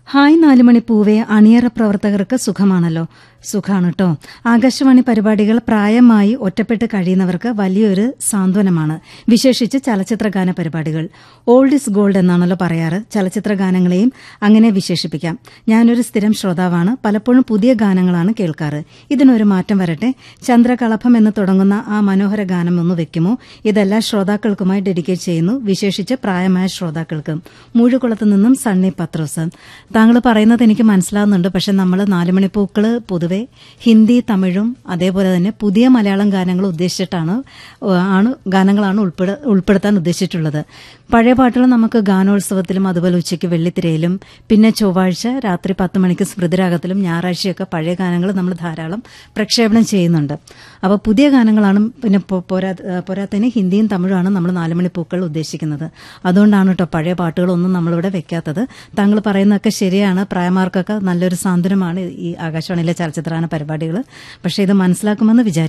hi നാലുമണി പൂവെ അണിയറ പ്രവർത്തകർക്ക് സുഖമാണല്ലോ സുഖാണ് കേട്ടോ ആകാശവാണി പരിപാടികൾ പ്രായമായി ഒറ്റപ്പെട്ട് കഴിയുന്നവർക്ക് വലിയൊരു സാന്ത്വനമാണ് വിശേഷിച്ച് ചലച്ചിത്ര ഗാന പരിപാടികൾ ഓൾഡ് ഇസ് ഗോൾഡ് എന്നാണല്ലോ പറയാറ് ചലച്ചിത്ര ഗാനങ്ങളെയും അങ്ങനെ വിശേഷിപ്പിക്കാം ഞാനൊരു സ്ഥിരം ശ്രോതാവാണ് പലപ്പോഴും പുതിയ ഗാനങ്ങളാണ് കേൾക്കാറ് ഇതിനൊരു മാറ്റം വരട്ടെ ചന്ദ്രകളഭം എന്ന് തുടങ്ങുന്ന ആ മനോഹര ഗാനം ഒന്ന് വെക്കുമോ ഇതെല്ലാം ശ്രോതാക്കൾക്കുമായി ഡെഡിക്കേറ്റ് ചെയ്യുന്നു വിശേഷിച്ച് പ്രായമായ ശ്രോതാക്കൾക്ക് മൂഴുകുളത്ത് നിന്നും സണ്ണി പത്രോസ് താങ്കൾ പറയുന്നത് എനിക്ക് മനസ്സിലാവുന്നുണ്ട് പക്ഷെ നമ്മൾ നാലുമണിപ്പൂക്കള് പൊതുവെ ഹിന്ദി തമിഴും അതേപോലെ തന്നെ പുതിയ മലയാളം ഗാനങ്ങൾ ഉദ്ദേശിച്ചിട്ടാണ് ആണ് ഗാനങ്ങളാണ് ഉൾപ്പെട ഉൾപ്പെടുത്താൻ ഉദ്ദേശിച്ചിട്ടുള്ളത് പഴയ പാട്ടുകൾ നമുക്ക് ഗാനോത്സവത്തിലും അതുപോലെ ഉച്ചയ്ക്ക് വെള്ളിത്തിരയിലും പിന്നെ ചൊവ്വാഴ്ച രാത്രി പത്ത് മണിക്ക് സ്മൃതിരാഗത്തിലും ഞായറാഴ്ചയൊക്കെ പഴയ ഗാനങ്ങൾ നമ്മൾ ധാരാളം പ്രക്ഷേപണം ചെയ്യുന്നുണ്ട് അപ്പോൾ പുതിയ ഗാനങ്ങളാണ് പിന്നെ പൊ- പോരാ പോരാത്തതിന് ഹിന്ദിയും തമിഴുമാണ് നമ്മൾ നാലുമണിപ്പൂക്കൾ ഉദ്ദേശിക്കുന്നത് അതുകൊണ്ടാണ് കേട്ടോ പഴയ പാട്ടുകളൊന്നും നമ്മളിവിടെ വെക്കാത്തത് താങ്കൾ പറയുന്നതൊക്കെ ശരിയാണ് പ്രായമാർക്കൊക്കെ നല്ലൊരു സാന്ത്വനമാണ് ഈ ആകാശവാണിയിലെ ചലച്ചിത്രാന പരിപാടികൾ പക്ഷേ ഇത് മനസ്സിലാക്കുമെന്ന് വിചാരിക്കുന്നു